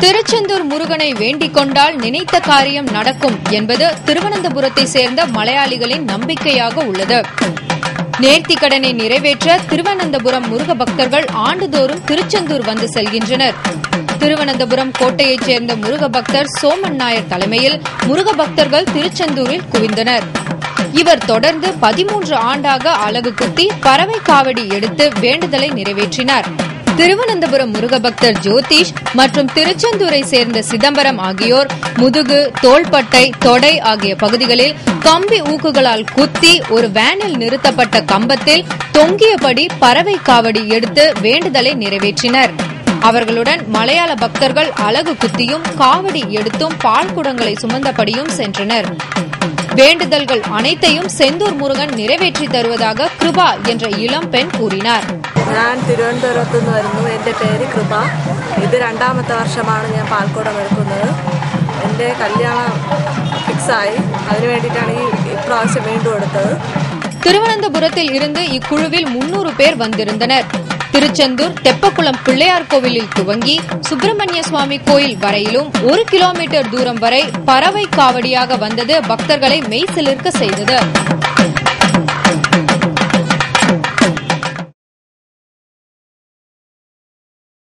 திருச்செந்தூர் முருகனை வேண்டிக் கொண்டால் நினைத்த காரியம் நடக்கும் என்பது திருவனந்தபுரத்தை சேர்ந்த மலையாளிகளின் நம்பிக்கையாக உள்ளது நேர்த்திக்கடனை நிறைவேற்ற திருவனந்தபுரம் முருக பக்தர்கள் ஆண்டுதோறும் திருச்செந்தூர் வந்து செல்கின்றனர் திருவனந்தபுரம் கோட்டையைச் சேர்ந்த முருக பக்தர் சோமன் நாயர் தலைமையில் முருக பக்தர்கள் திருச்செந்தூரில் குவிந்தனர் இவர் தொடர்ந்து பதிமூன்று ஆண்டாக அலகு குத்தி பறவை காவடி எடுத்து வேண்டுதலை நிறைவேற்றினார் திருவனந்தபுரம் முருக பக்தர் ஜோதிஷ் மற்றும் திருச்செந்தூரை சேர்ந்த சிதம்பரம் ஆகியோர் முதுகு தோள்பட்டை தொடை ஆகிய பகுதிகளில் கம்பி ஊக்குகளால் குத்தி ஒரு வேனில் நிறுத்தப்பட்ட கம்பத்தில் தொங்கியபடி பறவை காவடி எடுத்து வேண்டுதலை நிறைவேற்றினர் அவர்களுடன் மலையாள பக்தர்கள் அலகு குத்தியும் காவடி எடுத்தும் பால் குடங்களை சுமந்தபடியும் சென்றனர் வேண்டுதல்கள் அனைத்தையும் செந்தூர் முருகன் நிறைவேற்றி தருவதாக கிருபா என்ற இளம் பெண் கூறினார் ഞാൻ തിരുവനന്തപുരത്ത് നിന്ന് വരുന്നു എൻ്റെ പേര് കൃപ ഇത് രണ്ടാമത്തെ വർഷമാണ് ഞാൻ പാൽക്കുടം എടുക്കുന്നത് എൻ്റെ കല്യാണം ഫിക്സായി അതിനു വേണ്ടിയിട്ടാണ് ഈ ഇപ്രാവശ്യം വീണ്ടും എടുത്തത് திருவனந்தபுரத்தில் இருந்து இக்குழுவில் முன்னூறு பேர் வந்திருந்தனர் திருச்செந்தூர் தெப்பக்குளம் பிள்ளையார் கோவிலில் துவங்கி சுப்பிரமணிய சுவாமி கோயில் வரையிலும் ஒரு கிலோமீட்டர் தூரம் வரை பறவை காவடியாக வந்தது பக்தர்களை மெய்சிலிர்க்க செய்தது